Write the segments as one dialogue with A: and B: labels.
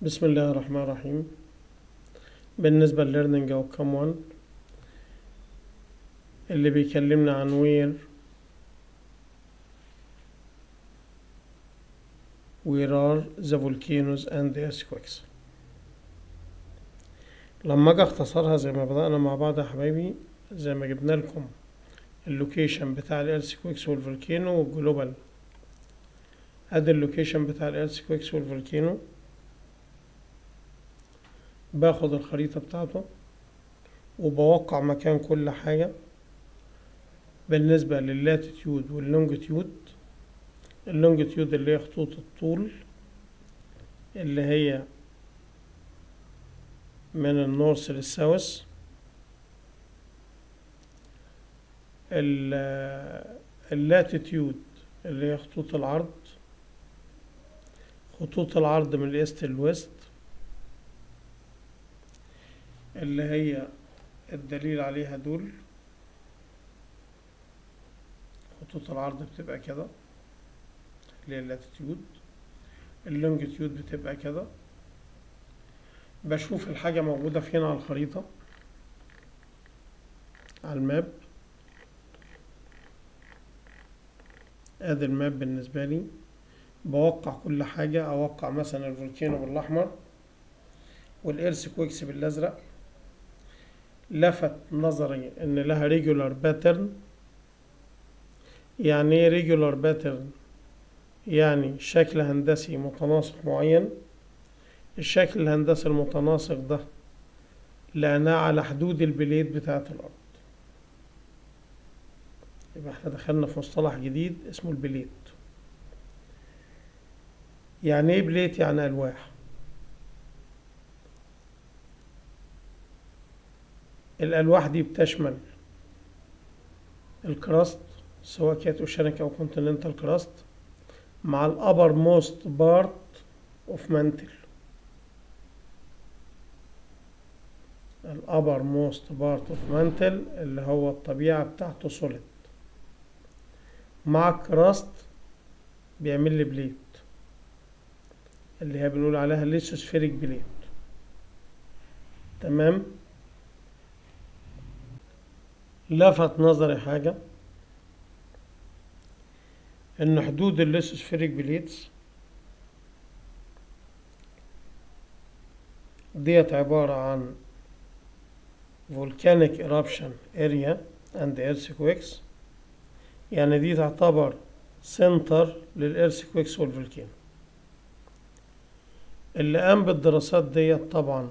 A: بسم الله الرحمن الرحيم بالنسبة لليرنينج أو كم وان اللي بيكلمنا عن وير where are the volcanoes and the earthquakes لما اجي اختصرها زي ما بدأنا مع بعض يا حبايبي زي ما جبنا لكم اللوكيشن بتاع الارثكويكس والفولكينو والجلوبال ادي اللوكيشن بتاع الارثكويكس والفولكينو باخد الخريطة بتاعته وبوقع مكان كل حاجة بالنسبة لللاتيتيود واللونجيتيود اللونجيتيود اللي هي خطوط الطول اللي هي من النورث للساوث اللاتيتيود اللي هي خطوط العرض خطوط العرض من الايست للويست اللي هي الدليل عليها دول خطوط العرض بتبقى كده اللي هي اللاتيتيود اللونجيتيود بتبقى كده بشوف الحاجة موجودة فين على الخريطة على الماب ادي الماب بالنسبة لي بوقع كل حاجة اوقع مثلا الفولكينو بالاحمر والإيرث كويكس بالازرق لفت نظري ان لها ريجولار باترن يعني ايه ريجولار باترن يعني شكل هندسي متناسق معين الشكل الهندسي المتناسق ده لقيناه على حدود البليد بتاعة الأرض يبقى احنا دخلنا في مصطلح جديد اسمه البليد يعني ايه بليت يعني ألواح الألواح دي بتشمل الكراست سواء كانت اوشانيك أو كونتيننتال كراست مع الأبر موست بارت اوف مانتل الأبر موست بارت اوف مانتل اللي هو الطبيعة بتاعته سوليد مع الكراست بيعمل لي بليت اللي هي بنقول عليها ليسوسفيريك بليت تمام لفت نظري حاجة ان حدود الليسوسفيريك بليتس ديت عبارة عن volcanic eruption area and earthquakes يعني دي تعتبر سنتر للإيرثكويكس والفولكان اللي قام بالدراسات ديت طبعا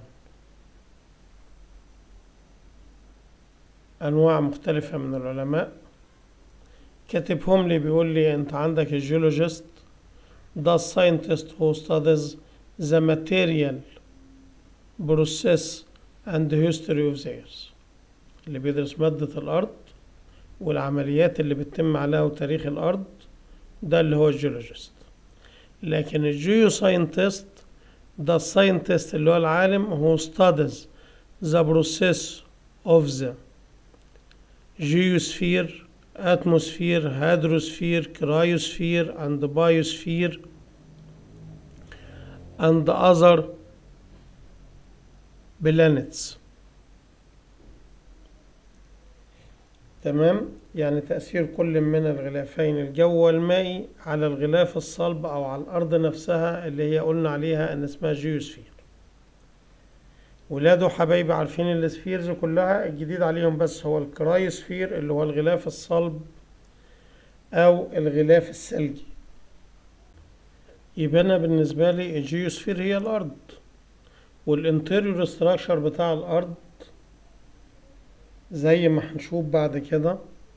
A: أنواع مختلفة من العلماء كاتبهم لي بيقول لي أنت عندك الجيولوجيست ده الساينتست who studies the material process and the history of theirs اللي بيدرس مادة الأرض والعمليات اللي بتتم عليها وتاريخ الأرض ده اللي هو الجيولوجيست لكن الجيو ساينتست ده الساينتست اللي هو العالم هو studies the process of the geosphere atmosphere hydrosphere cryosphere and biosphere and other planets تمام يعني تأثير كل من الغلافين الجو والمائي على الغلاف الصلب أو على الأرض نفسها اللي هي قلنا عليها أن اسمها جيوسفير ولاده حبايبي عارفين السفيرز كلها الجديد عليهم بس هو الكرايوسفير اللي هو الغلاف الصلب أو الغلاف الثلجي يبقى أنا بالنسبة لي الجيوسفير هي الأرض والانتيريور ستراكشر بتاع الأرض زي ما هنشوف بعد كده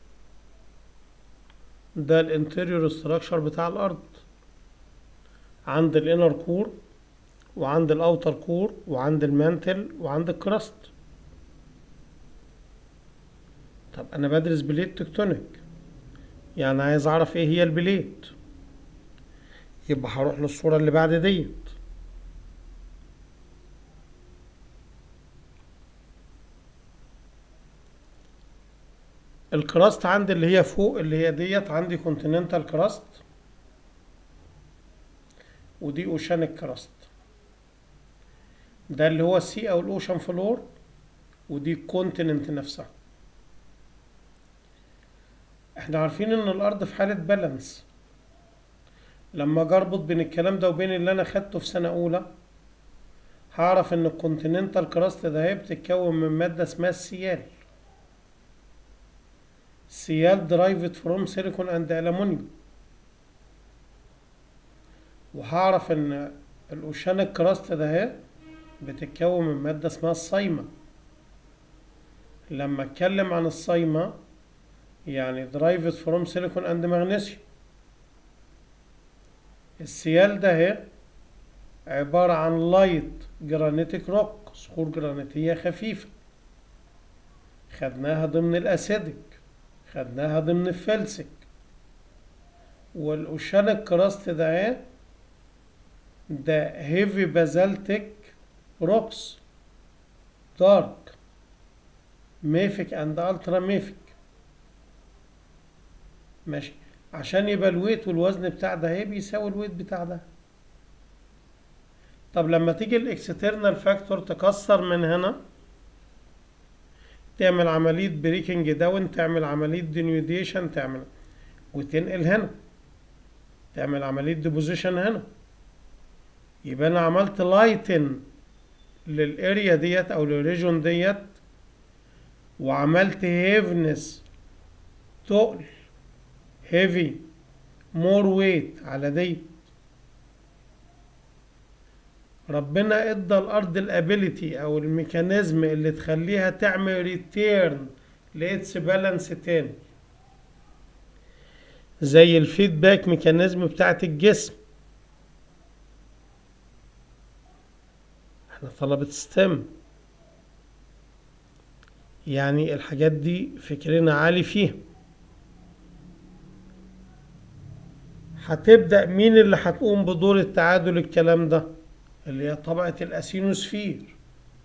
A: ده الانتيريور ستراكشر بتاع الارض عند الانر كور وعند الاوتر كور وعند المانتل وعند الكراست طب انا بدرس بليت تكتونيك يعني عايز اعرف ايه هي البليت يبقى هروح للصورة اللي بعد ديت الكراست عندي اللي هي فوق اللي هي ديت عندي كونتيننتال كراست ودي اوشانيك كراست ده اللي هو السي او الاوشن فلور ودي الكونتيننت نفسها احنا عارفين ان الارض في حالة بالانس لما اجي اربط بين الكلام ده وبين اللي انا خدته في سنة اولى هعرف ان الكونتيننتال كراست ده هي بتتكون من مادة اسمها السيال سيال درايفد فروم سيليكون اند الومنيوم وهعرف ان الاوشانيك كراست ده هي بتتكون من مادة اسمها الصيمة لما اتكلم عن الصيمة يعني درايفد فروم سيليكون اند مغنيسيوم السيال ده هي عبارة عن لايت جرانيتيك روك صخور جرانيتية خفيفة خدناها ضمن الأسيدك خدناها ضمن الفلسك والأوشانيك كراست ده ايه ده هيفي بازالتيك روكس دارك ميفيك اند الترا ميفيك ماشي عشان يبقى الويت والوزن بتاع ده هي بيساوي الويت بتاع ده طب لما تيجي الاكسترنال فاكتور تكسر من هنا تعمل عملية بريكنج داون تعمل عملية دينيوديشن تعمل وتنقل هنا تعمل عملية ديبوزيشن هنا يبقى انا عملت لايتن للاريا ديت او للريجون ديت وعملت هيفنس تقل هيفي مور ويت على دي ربنا ادى الارض الابيليتي او الميكانيزم اللي تخليها تعمل ريتيرن لإتس بالانس تاني زي الفيدباك ميكانيزم بتاعت الجسم احنا طلبة ستيم يعني الحاجات دي فكرنا عالي فيها هتبدأ مين اللي هتقوم بدور التعادل الكلام ده اللي هي طبقة الأسينوسفير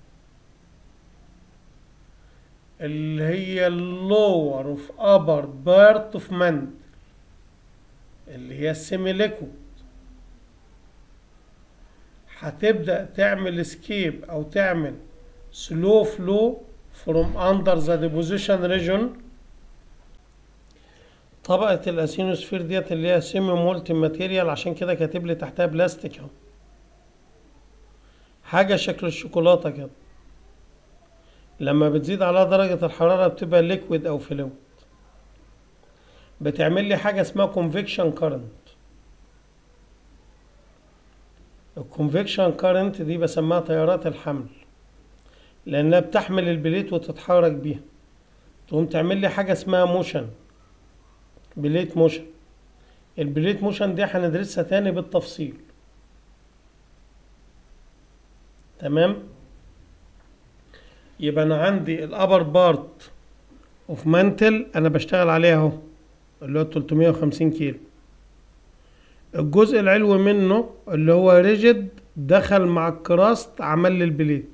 A: اللي هي اللور اوف upper part of mantle اللي هي السيميليكويد هتبدأ تعمل اسكيب أو تعمل slow flow from under the deposition region طبقة الأسينوسفير ديت اللي هي سيمي مولتي ماتيريال عشان كده كاتب لي تحتها بلاستيك اهو حاجة شكل الشوكولاتة كده لما بتزيد عليها درجة الحرارة بتبقى ليكويد أو فلويد بتعمل لي حاجة اسمها convection current الكونفكشن كارنت دي بسميها تيارات الحمل لأنها بتحمل البليت وتتحرك بيها تقوم تعمل لي حاجة اسمها موشن بليت موشن البليت موشن دي هندرسها تاني بالتفصيل تمام يبقى انا عندي الابر بارت اوف مانتل انا بشتغل عليها اهو اللي هو 350 كيلو الجزء العلوي منه اللي هو ريجيد دخل مع الكراست عمل لي البليت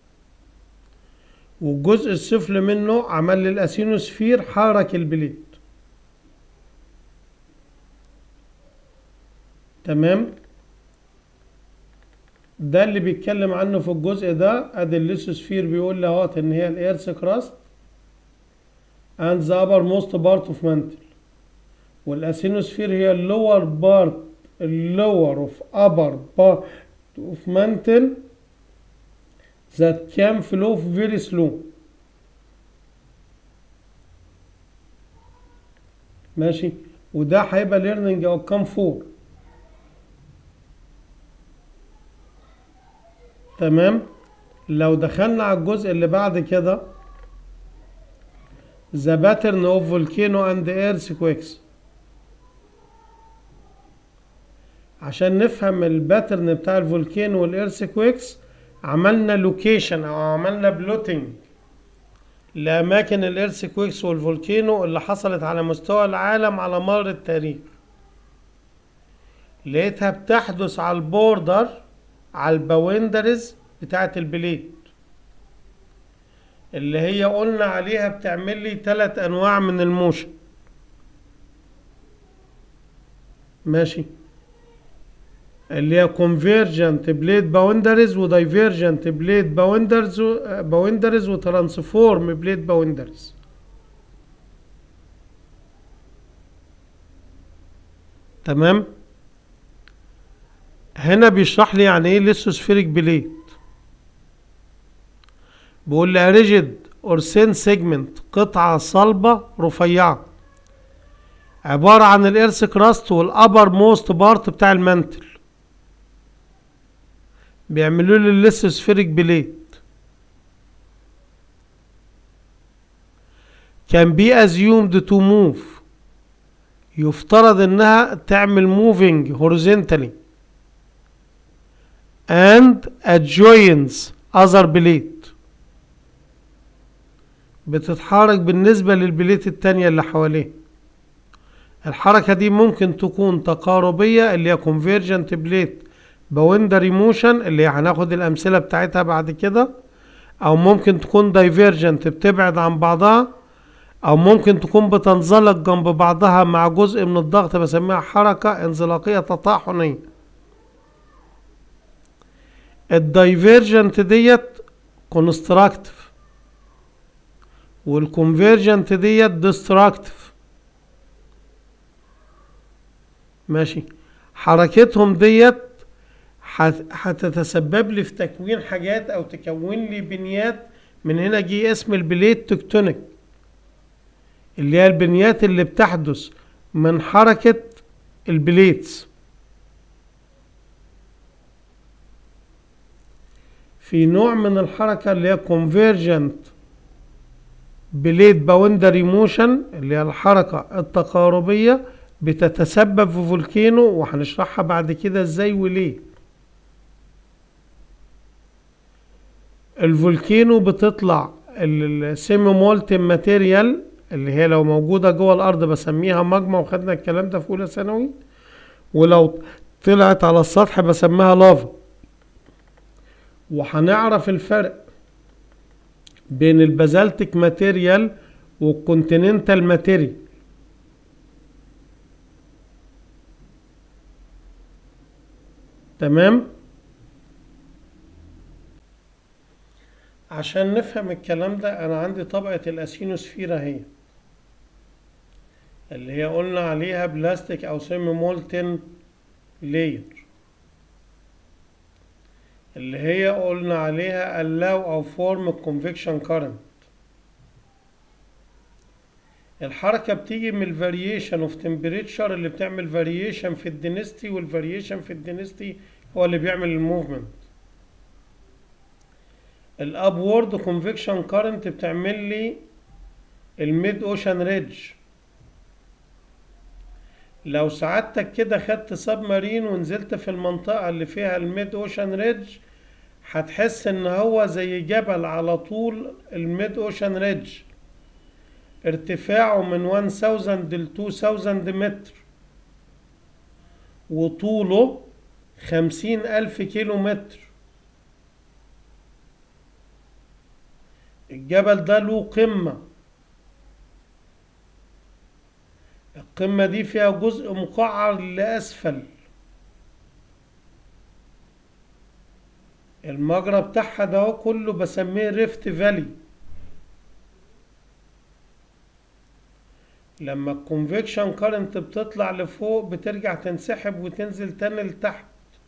A: والجزء السفلي منه عمل لي الاسينوسفير حرك البليت تمام ده اللي بيتكلم عنه في الجزء ده ادي الليسوسفير بيقول لي اهوت ان هي الايرث كراست and the uppermost part of mantle والاسينوسفير هي اللور بارت اللور اوف upper part of mantle that can flow very slow ماشي وده هيبقى learning او كام فور تمام لو دخلنا على الجزء اللي بعد كده the pattern of volcano and earthquakes عشان نفهم الباترن بتاع الفولكانو والايرثكويكس عملنا لوكيشن او عملنا بلوتنج لاماكن الايرثكويكس والفولكانو اللي حصلت على مستوى العالم على مر التاريخ لقيتها بتحدث على البوردر على الباوندرز بتاعة البليد اللي هي قلنا عليها بتعمل لي ثلاث انواع من الموشن ماشي اللي هي convergent plate boundaries و divergent plate boundaries boundaries و transform plate boundaries تمام هنا بيشرح لي يعني ايه ليثوسفيريك بليت بيقول لي ريجيد اور سين سيجمنت قطعة صلبة رفيعة عبارة عن الإرث كراست والأبر موست بارت بتاع المنتل بيعملوا لي الليثوسفيريك بليت can be assumed to move يفترض انها تعمل moving horizontally and adjoins other plate بتتحرك بالنسبة للبليت التانية اللي حواليه الحركة دي ممكن تكون تقاربية اللي هي convergent plate boundary motion اللي هناخد الأمثلة بتاعتها بعد كده أو ممكن تكون divergent بتبعد عن بعضها أو ممكن تكون بتنزلق جنب بعضها مع جزء من الضغط بسميها حركة انزلاقية تطاحنية الدايفيرجنت ديت كونستراكتيف والكونفيرجنت ديت ديستراكتيف ماشي حركتهم ديت هتتسبب لي في تكوين حاجات او تكون لي بنيات من هنا جه اسم البليت تكتونيك اللي هي البنيات اللي بتحدث من حركة البليتس في نوع من الحركة اللي هي convergent بليت باوندري موشن اللي هي الحركة التقاربية بتتسبب في فولكينو وهنشرحها بعد كده ازاي وليه الفولكينو بتطلع السيمي مولتن ماتيريال اللي هي لو موجودة جوه الأرض بسميها ماجما وخدنا الكلام ده في أولى ثانوي ولو طلعت على السطح بسميها لافا وهنعرف الفرق بين البازالتيك ماتيريال والكونتيننتال ماتيريال تمام عشان نفهم الكلام ده انا عندي طبقة الاسينوسفيرا هي اللي هي قلنا عليها بلاستيك او سيمي مولتن لاير اللي هي قلنا عليها allow او form convection current الحركة بتيجي من الفاريشن اوف تمبريتشر اللي بتعمل فاريشن في الدينستي والفاريشن في الدينستي هو اللي بيعمل الموفمنت الابورد كونفكشن كارنت بتعمل لي الميد اوشن ريدج لو سعادتك كده خدت سب مارين ونزلت في المنطقة اللي فيها الميد اوشن ريدج هتحس ان هو زي جبل على طول الميد اوشن ريدج ارتفاعه من 1000 ل 2000 متر وطوله خمسين ألف كيلو متر الجبل ده له قمة القمة دي فيها جزء مقعر لأسفل المجرى بتاعها ده كله بسميه ريفت فالي لما الكونفكشن كارنت بتطلع لفوق بترجع تنسحب وتنزل تاني لتحت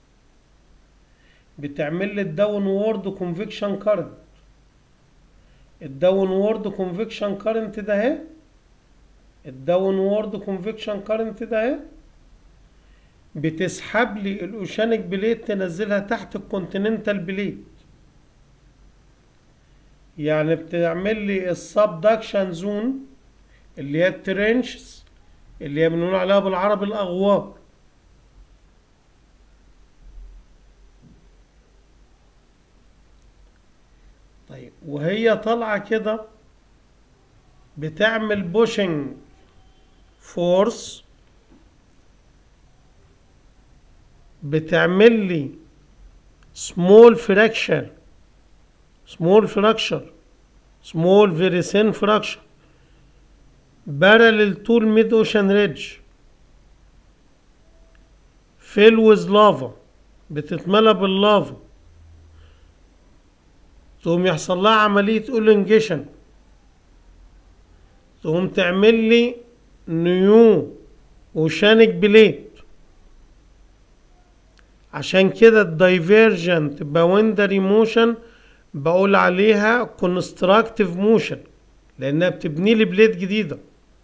A: بتعمل لي الداون وورد كونفكشن كارنت الداون وورد كونفكشن كارنت ده اهي الداون وورد كونفكشن كارنت ده اهي بتسحب لي الاوشانيك بليت تنزلها تحت الكونتيننتال بليت يعني بتعمل لي السبدكشن زون اللي هي الترنشز اللي هي بنقول عليها بالعربي الاغوار طيب وهي طالعه كده بتعمل بوشنج فورس بتعمل لي small fraction small fracture small very thin fracture parallel to mid ocean ridge fill with lava بتتملى باللافا تقوم يحصل لها عملية اولنجيشن تقوم تعمل لي نيو اوشانيك بليت عشان كده الدايفيرجنت باوندري موشن بقول عليها كونستراكتيف موشن لانها بتبني لي بليت جديده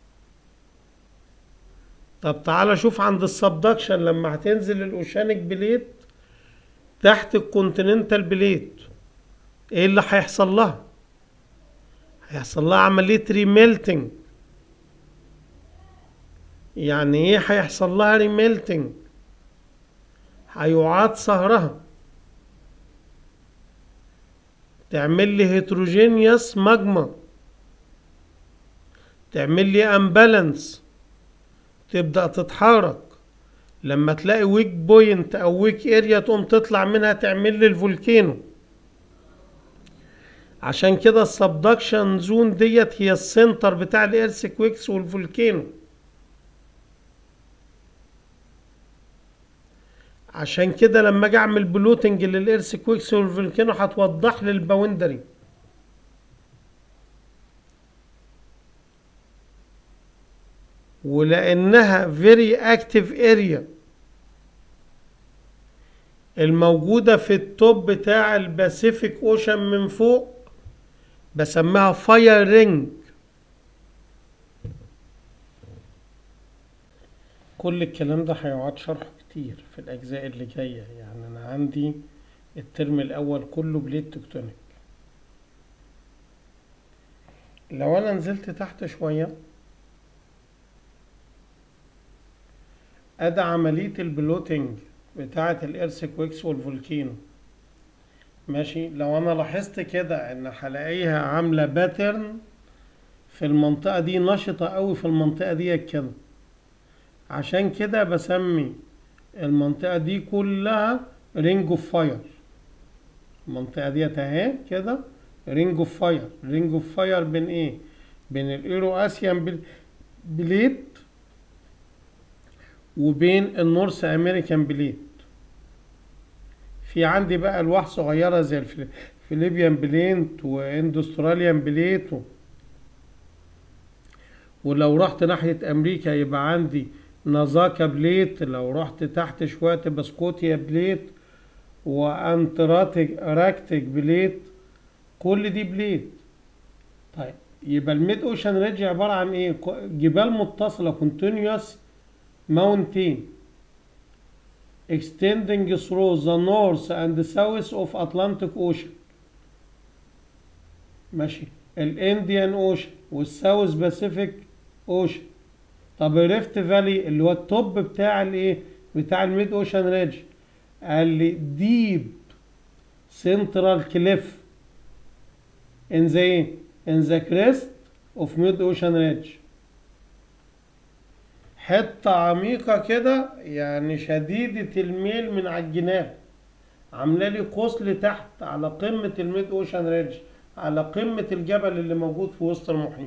A: طب تعالى شوف عند السبدكشن لما هتنزل الاوشانيك بليت تحت الكونتيننتال بليت ايه اللي هيحصل لها هيحصل لها عمليه ريميلتنج يعني ايه هيحصل لها ريميلتنج هيعاد صهرها تعمل لي هيتروجينيوس ماجما تعمل لي امبالانس تبدأ تتحرك لما تلاقي ويك بوينت او ويك اريا تقوم تطلع منها تعمل لي الفولكينو عشان كده السبدكشن زون ديت هي السنتر بتاع الايرث كويكس والفولكينو عشان كده لما اجي اعمل بلوتنج للايرث كويكس والفولكانو هتوضح لي الباوندري ولانها فيري اكتيف اريا الموجودة في التوب بتاع الباسيفيك اوشن من فوق بسميها فاير رينج كل الكلام ده هيقعد شرحه كتير في الأجزاء اللي جاية يعني أنا عندي الترم الأول كله بليت تكتونيك لو أنا نزلت تحت شوية أدى عملية البلوتنج بتاعة الإيرث كويكس والفولكينو ماشي لو أنا لاحظت كده إن هلاقيها عاملة باترن في المنطقة دي نشطة أوي في المنطقة دي كده عشان كده بسمي المنطقة دي كلها رينج اوف فاير المنطقة دي اهي كده رينج اوف فاير رينج اوف فاير بين ايه بين الايرو اسيان بليت وبين النورث امريكان بليت في عندي بقى الواح صغيرة زي الفليبيان بلينت واندستراليان بليت و... ولو رحت ناحية امريكا يبقى عندي نازاكا بليت لو رحت تحت شوية تبقى سكوتيا بليت وانتراتيك راكتيك بليت كل دي بليت طيب يبقى الميد اوشن ريدج عبارة عن ايه جبال متصلة كونتينيوس ماونتين extending through the north and south of Atlantic Ocean ماشي الانديان اوشن والساوث باسيفيك اوشن طب الريفت فالي اللي هو التوب بتاع الايه بتاع الميد اوشن ريدج قال لي ديب سنترال كليف ان ذا ايه ان ذا كريست اوف ميد اوشن ريدج حته عميقه كده يعني شديده الميل من على الجناب عامله لي قوس لتحت على قمه الميد اوشن ريدج على قمه الجبل اللي موجود في وسط المحيط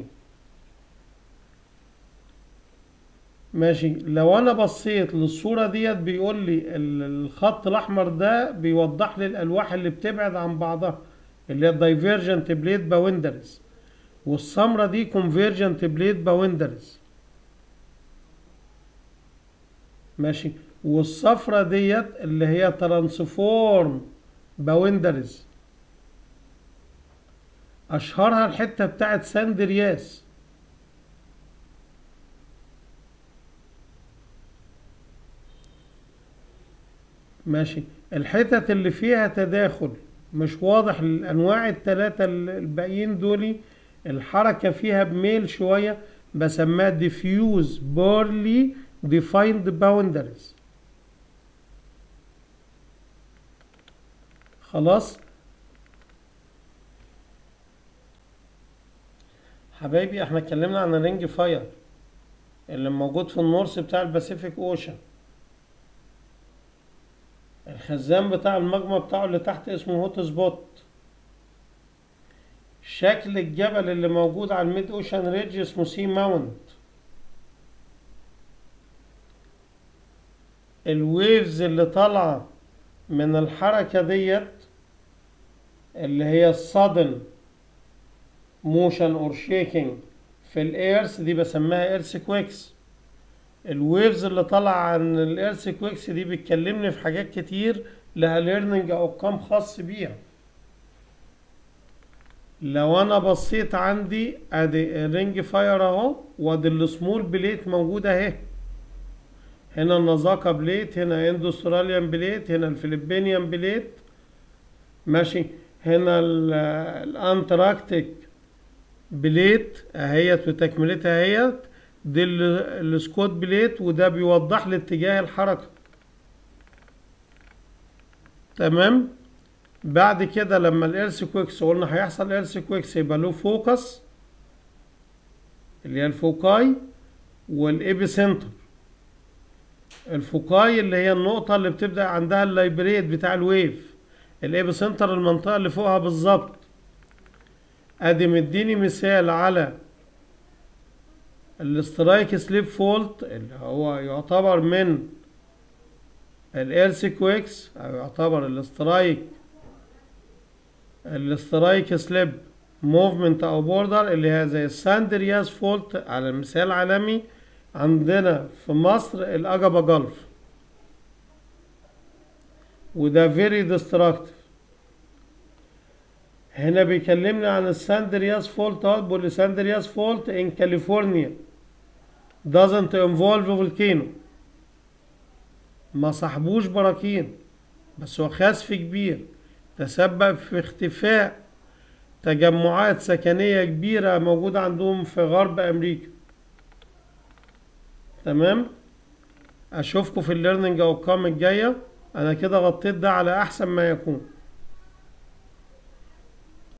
A: ماشي لو انا بصيت للصورة ديت بيقول لي الخط الاحمر ده بيوضح لي الالواح اللي بتبعد عن بعضها اللي هي الدايفيرجنت بليد باوندرز والسمرة دي كونفيرجنت بليد باوندرز ماشي والصفرة ديت اللي هي ترانسفورم باوندرز اشهرها الحتة بتاعت ساندرياس ماشي الحتت اللي فيها تداخل مش واضح للانواع التلاتة الباقيين دول الحركة فيها بميل شوية بسميها diffuse poorly defined boundaries خلاص حبايبي احنا اتكلمنا عن الرينج فاير اللي موجود في النورس بتاع الباسيفيك اوشن الخزان بتاع المجمع بتاعه اللي تحت اسمه هوت سبوت شكل الجبل اللي موجود على الميد اوشن ريدج اسمه سي ماونت الويفز اللي طالعه من الحركة ديت اللي هي الصدن موشن اور شيكينج في الايرث دي بسميها ايرث كويكس الويفز اللي طالعه عن الايرث كويكس دي بتكلمني في حاجات كتير لها ليرنينج او كام خاص بيها لو انا بصيت عندي ادي الرينج فاير اهو وادي السمول بليت موجوده اهي هنا النزاكة بليت هنا اندوستراليان بليت هنا الفلبينيان بليت ماشي هنا ال- الانتراكتيك بليت اهيت وتكملتها اهيت دي ال- السكوت بليت وده بيوضح لي اتجاه الحركة تمام بعد كده لما الارث كويكس قلنا هيحصل ارث كويكس يبقى له فوكس اللي هي الفوكاي والابي سنتر الفوكاي اللي هي النقطة اللي بتبدأ عندها اللايبريت بتاع الويف الابي سنتر المنطقة اللي فوقها بالظبط ادي مديني مثال على الاسترايك سليب فولت اللي هو يعتبر من الايرث كويكس او يعتبر الاسترايك الاسترايك سليب موفمنت او بوردر اللي هي زي الساندرياس فولت على مثال عالمي عندنا في مصر الاجابا جلف وده فيري ديستراكتيف هنا بيكلمنا عن الساندرياس فولت اهو بيقول لي ساندرياس فولت ان كاليفورنيا doesn't involve volcano ما صاحبوش براكين بس هو خسف كبير تسبب في اختفاء تجمعات سكنية كبيرة موجودة عندهم في غرب أمريكا تمام أشوفكم في الليرنينج أو الجاية أنا كده غطيت ده على أحسن ما يكون